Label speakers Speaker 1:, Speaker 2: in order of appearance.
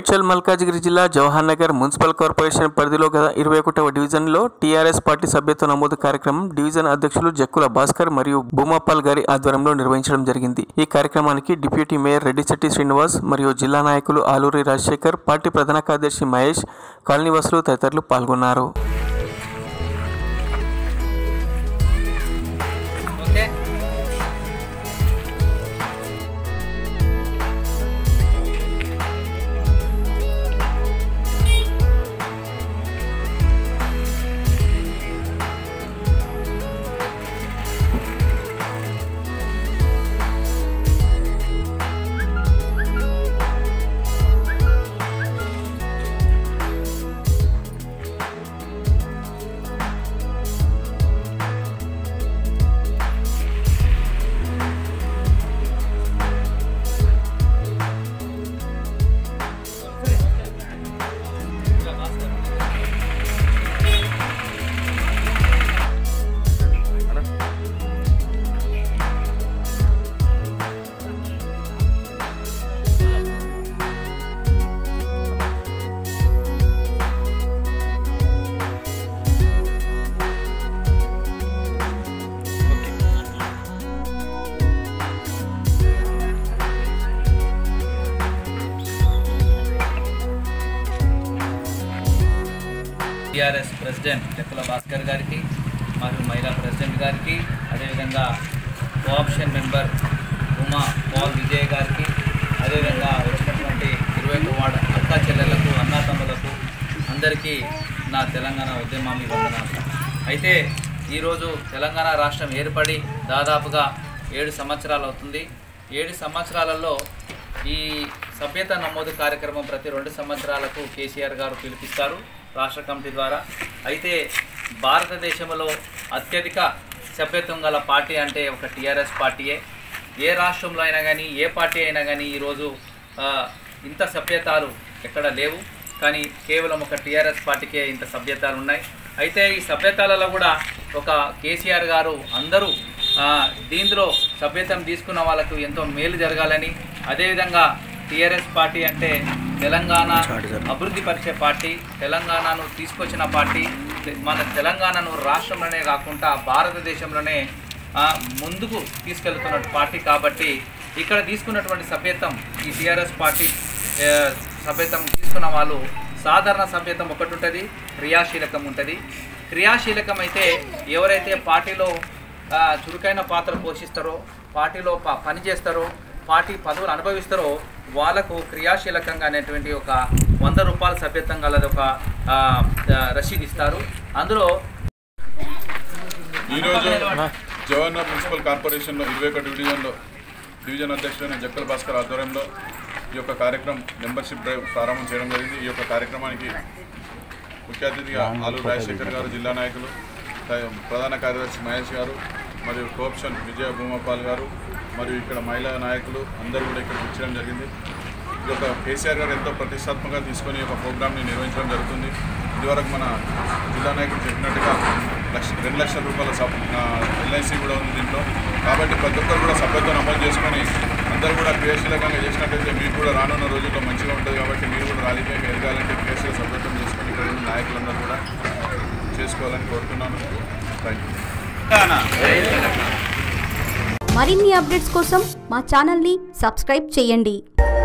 Speaker 1: మేడ్చల్ మల్కాజిగిరి జిల్లా Jawahar Nagar municipal corporation పరిధిలో గల ఇరవై ఒకటవ డివిజన్లో టీఆర్ఎస్ పార్టీ సభ్యత్వ నమోదు కార్యక్రమం డివిజన్ అధ్యక్షులు జక్కుల భాస్కర్ మరియు భూమాపాల్ గారి ఆధ్వర్యంలో నిర్వహించడం జరిగింది ఈ కార్యక్రమానికి డిప్యూటీ మేయర్ రెడ్డిశెట్టి శ్రీనివాస్ మరియు జిల్లా నాయకులు ఆలూరి రాజశేఖర్ పార్టీ ప్రధాన కార్యదర్శి మహేష్ కాలనీవాసులు తదితరులు పాల్గొన్నారు
Speaker 2: ఓకే టిఆర్ఎస్ ప్రెసిడెంట్ లెక్కల భాస్కర్ గారికి మరియు మహిళా ప్రెసిడెంట్ గారికి అదేవిధంగా కోఆప్షన్ మెంబర్ ఉమా పాల్ విజయ్ గారికి అదేవిధంగా వచ్చినటువంటి ఇరవై ఒక వార్డు అక్క చెల్లెళ్లకు అన్నా తమ్ములకు అందరికీ నా తెలంగాణ ఉద్యమాన్ని వందనాలు అయితే ఈరోజు తెలంగాణ రాష్ట్రం ఏర్పడి దాదాపుగా ఏడు సంవత్సరాలు అవుతుంది ఏడు సంవత్సరాలలో ఈ సభ్యత నమోదు కార్యక్రమం ప్రతి రెండు సంవత్సరాలకు కేసీఆర్ గారు పిలిపిస్తారు రాష్ట్ర కమిటీ ద్వారా అయితే భారతదేశంలో అత్యధిక సభ్యత్వం గల పార్టీ అంటే ఒక టీఆర్ఎస్ పార్టీయే ఏ రాష్ట్రంలో అయినా కానీ ఏ పార్టీ అయినా కానీ ఈరోజు ఆ, ఇంత సభ్యతాలు ఎక్కడ లేవు కానీ కేవలం ఒక టీఆర్ఎస్ పార్టీకే ఇంత సభ్యతాలు ఉన్నాయి అయితే ఈ సభ్యతాలలో కూడా ఒక కేసీఆర్ గారు అందరూ ఆ, దీంట్లో సభ్యతం తీసుకున్న వాళ్ళకు ఎంతో మేలు జరగాలని అదేవిధంగా టీఆర్ఎస్ పార్టీ అంటే తెలంగాణ అభివృద్ధి పరిచే పార్టీ తెలంగాణను తీసుకొచ్చిన పార్టీ మన తెలంగాణను రాష్ట్రంలోనే కాకుండా భారతదేశంలోనే ఆ, ముందుకు తీసుకెళ్తున్న పార్టీ కాబట్టి ఇక్కడ తీసుకున్నటువంటి సభ్యత్వం ఈ టీఆర్ఎస్ పార్టీ ఆ, సభ్యత్వం తీసుకున్న వాళ్ళు సాధారణ సభ్యత్వం ఒకటి ఉంటుంది క్రియాశీలకం ఉంటుంది క్రియాశీలకం అయితే ఎవరైతే పార్టీలో ఆ, చురుకైన పాత్ర పోషిస్తారో పార్టీలో ప- పని చేస్తారో పార్టీ పదవులు అనుభవిస్తారో వాళ్ళకు క్రియాశీలకంగా అనేటువంటి ఒక వంద రూపాయల సభ్యత్వం గలది ఒక ఆ, ఆ, రసీదు ఇస్తారు అందులో
Speaker 3: ఈరోజు జవహర్నగర్ మున్సిపల్ కార్పొరేషన్లో ఇరవై ఒక డివిజన్లో డివిజన్ అధ్యక్షుడైన జక్కల్ భాస్కర్ ఆధ్వర్యంలో ఈ యొక్క కార్యక్రమం మెంబర్షిప్ డ్రైవ్ ప్రారంభం చేయడం జరిగింది ఈ యొక్క కార్యక్రమానికి ముఖ్య అతిథిగా ఆలూరు రాజశేఖర్ గారు జిల్లా నాయకులు త- ప్రధాన కార్యదర్శి మహేష్ గారు మరియు కోప్షన్ విజయ భూమపాల్ గారు మరియు ఇక్కడ మహిళా నాయకులు అందరూ కూడా ఇక్కడ వచ్చడం జరిగింది ఇది ఒక కేసీఆర్ గారు ఎంతో ప్రతిష్టాత్మకంగా తీసుకొని ఒక ప్రోగ్రామ్ని నిర్వహించడం జరుగుతుంది ఇదివరకు మన జిల్లా నాయకులు చెప్పినట్టుగా లక్ష రెండు లక్షల రూపాయల సబ్ ఎల్ఐసి కూడా ఉంది దీంట్లో కాబట్టి ప్రతి ఒక్కరు కూడా సభ్యత్వం నమోదు చేసుకొని అందరూ కూడా క్రియాశీలకంగా చేసినట్టయితే మీకు కూడా రానున్న రోజుల్లో మంచిగా ఉంటుంది కాబట్టి మీరు కూడా రాజకీయంగా ఎదగాలంటే క్రియాశీల సభ్యత్వం చేసుకొని ఇక్కడ ఉన్న నాయకులందరూ కూడా చేసుకోవాలని కోరుతున్నాను థ్యాంక్ యూ
Speaker 4: మరిన్ని అప్డేట్స్ కోసం మా ఛానల్ని సబ్స్క్రైబ్ చేయండి